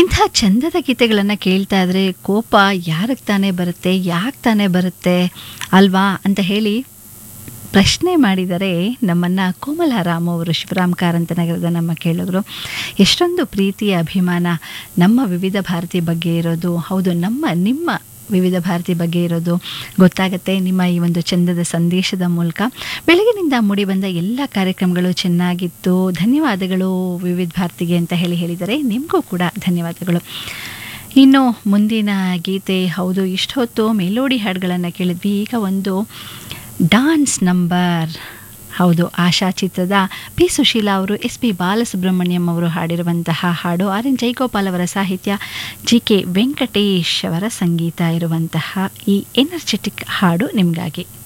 ಇಂಥ ಚಂದದ ಗೀತೆಗಳನ್ನು ಕೇಳ್ತಾ ಇದ್ರೆ ಕೋಪ ಯಾರಿಗೆ ತಾನೇ ಬರುತ್ತೆ ಯಾಕೆ ತಾನೇ ಬರುತ್ತೆ ಅಲ್ವಾ ಅಂತ ಹೇಳಿ ಪ್ರಶ್ನೆ ಮಾಡಿದರೆ ನಮ್ಮನ್ನು ಕೋಮಲ ರಾಮ್ ಅವರು ಶಿವರಾಮ್ ಕಾರಂತ ನಗರದ ನಮ್ಮ ಕೇಳಿದ್ರು ಎಷ್ಟೊಂದು ಪ್ರೀತಿಯ ಅಭಿಮಾನ ನಮ್ಮ ವಿವಿಧ ಭಾರತಿ ಬಗ್ಗೆ ಇರೋದು ಹೌದು ನಮ್ಮ ನಿಮ್ಮ ವಿವಿಧ ಭಾರತಿ ಬಗ್ಗೆ ಇರೋದು ಗೊತ್ತಾಗುತ್ತೆ ನಿಮ್ಮ ಈ ಒಂದು ಚಂದದ ಸಂದೇಶದ ಮೂಲಕ ಬೆಳಗಿನಿಂದ ಮೂಡಿಬಂದ ಎಲ್ಲ ಕಾರ್ಯಕ್ರಮಗಳು ಚೆನ್ನಾಗಿತ್ತು ಧನ್ಯವಾದಗಳು ವಿವಿಧ ಭಾರತಿಗೆ ಅಂತ ಹೇಳಿ ಹೇಳಿದರೆ ನಿಮಗೂ ಕೂಡ ಧನ್ಯವಾದಗಳು ಇನ್ನು ಮುಂದಿನ ಗೀತೆ ಹೌದು ಇಷ್ಟೊತ್ತು ಮೆಲೋಡಿ ಹಾಡುಗಳನ್ನು ಕೇಳಿದ್ವಿ ಈಗ ಒಂದು ಡಾನ್ಸ್ ನಂಬರ್ ಹೌದು ಆಶಾ ಚಿತ್ರದ ಪಿ ಸುಶೀಲಾ ಅವರು ಎಸ್ ಪಿ ಬಾಲಸುಬ್ರಹ್ಮಣ್ಯಂ ಅವರು ಹಾಡಿರುವಂತಹ ಹಾಡು ಆರ್ ಎನ್ ಜೈಗೋಪಾಲ್ ಅವರ ಸಾಹಿತ್ಯ ಜಿ ಕೆ ವೆಂಕಟೇಶ್ ಅವರ ಸಂಗೀತ ಇರುವಂತಹ ಈ ಎನರ್ಜೆಟಿಕ್ ಹಾಡು ನಿಮಗಾಗಿ